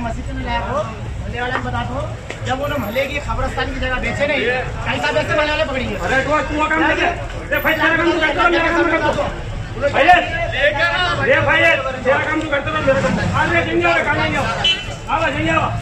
मस्जिद में लाया हो मल्ले वाले बता दो जब उन्होंने मल्ले की खबरस्तान की जगह बेचे नहीं कैसा बेचते मल्ले वाले पकड़िए अरे तू तू काम कर ए भाई तेरा काम तू करता रहो मेरा काम कर दो भाई ये भाई तेरा काम तू करता रहो मेरा काम आ रे जंगे वाला काम नहीं आओ आ जंगे आओ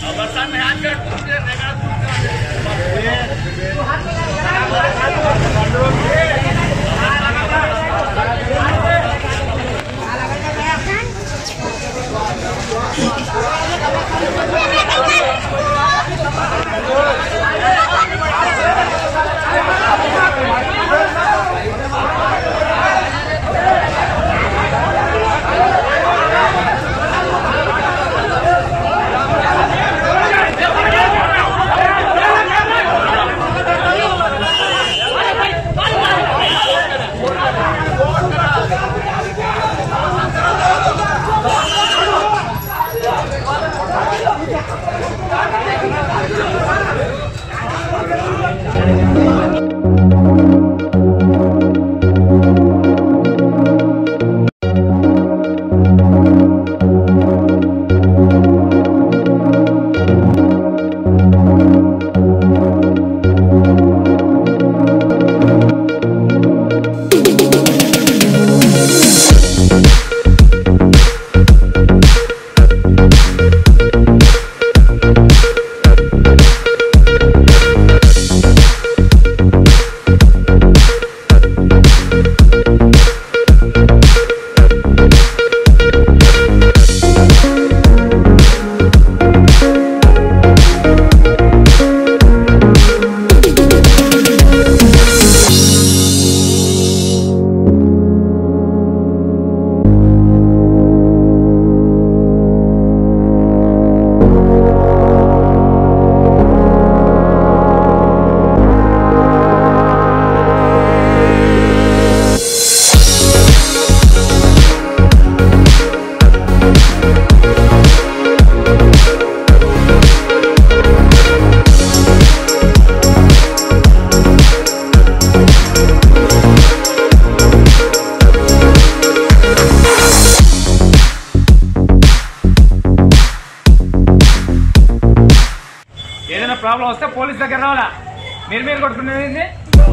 ఏదైనా ప్రాబ్లం వస్తే పోలీస్ దగ్గర రావాలా మీరు మీరు కొట్టుకునేది ఏంది?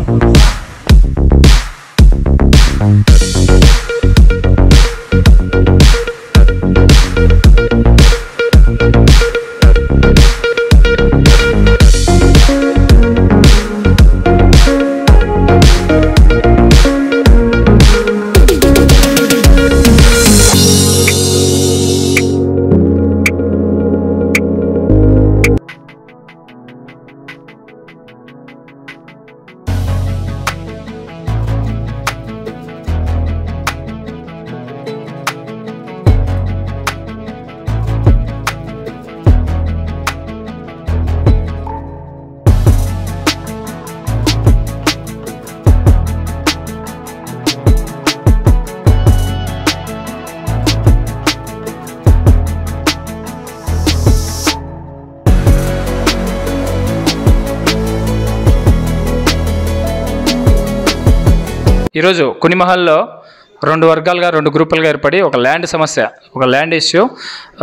ఈరోజు కునిమహల్లో రెండు వర్గాలుగా రెండు గ్రూపులుగా ఏర్పడి ఒక ల్యాండ్ సమస్య ఒక ల్యాండ్ ఇష్యూ ఆ,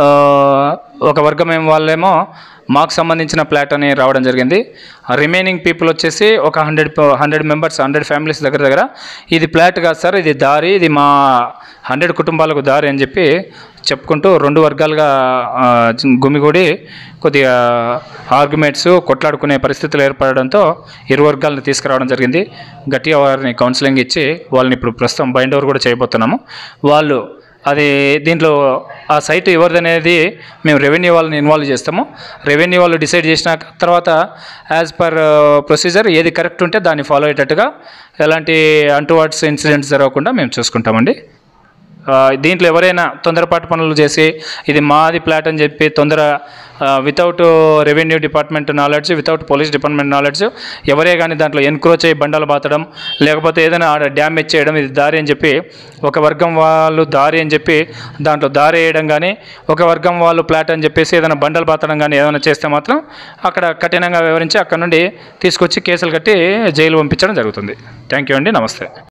ఒక వర్గం ఏం వాళ్ళేమో మాకు సంబంధించిన ప్లాట్ అని రావడం జరిగింది రిమైనింగ్ పీపుల్ వచ్చేసి ఒక hundred hundred members hundred families దగ్గర దగ్గర ఇది ప్లాట్ కాదు సార్ ఇది దారి ఇది మా హండ్రెడ్ కుటుంబాలకు దారి అని చెప్పి చెప్పుకుంటూ రెండు వర్గాలుగా ఆ, గుమిగూడి కొద్దిగా ఆర్గ్యుమెంట్స్ కొట్లాడుకునే పరిస్థితులు ఏర్పడడంతో ఇరు వర్గాలను తీసుకురావడం జరిగింది గట్టిగా వారిని కౌన్సిలింగ్ ఇచ్చి వాళ్ళని ఇప్పుడు ప్రస్తుతం బైండ్ ఓవర్ కూడా చేయబోతున్నాము వాళ్ళు అది దీంట్లో ఆ సైట్ ఎవరిది అనేది మేము రెవెన్యూ వాళ్ళని ఇన్వాల్వ్ చేస్తాము రెవెన్యూ వాళ్ళు డిసైడ్ చేసిన తర్వాత యాజ్ పర్ ప్రొసీజర్ ఏది కరెక్ట్ ఉంటే దాన్ని ఫాలో అయ్యేటట్టుగా ఎలాంటి అంటువర్డ్స్ ఇన్సిడెంట్స్ జరగకుండా మేము చూసుకుంటామండి ఆ, దీంట్లో ఎవరైనా తొందరపాటు పనులు చేసి ఇది మాది ప్లాట్ అని చెప్పి తొందర without revenue department knowledge without police department knowledge ఎవరే కానీ దాంట్లో ఎన్క్రోచ్ అయ్యి బండలు బాతడం లేకపోతే ఏదైనా ఆడ డ్యామేజ్ చేయడం ఇది దారి అని చెప్పి ఒక వర్గం వాళ్ళు దారి అని చెప్పి దాంట్లో దారి వేయడం కానీ ఒక వర్గం వాళ్ళు ప్లాట్ అని చెప్పేసి ఏదైనా బండలు బాతడం కానీ ఏదైనా చేస్తే మాత్రం అక్కడ కఠినంగా వివరించి అక్కడ నుండి తీసుకొచ్చి కేసులు కట్టి జైలు పంపించడం జరుగుతుంది థ్యాంక్ యూ అండి నమస్తే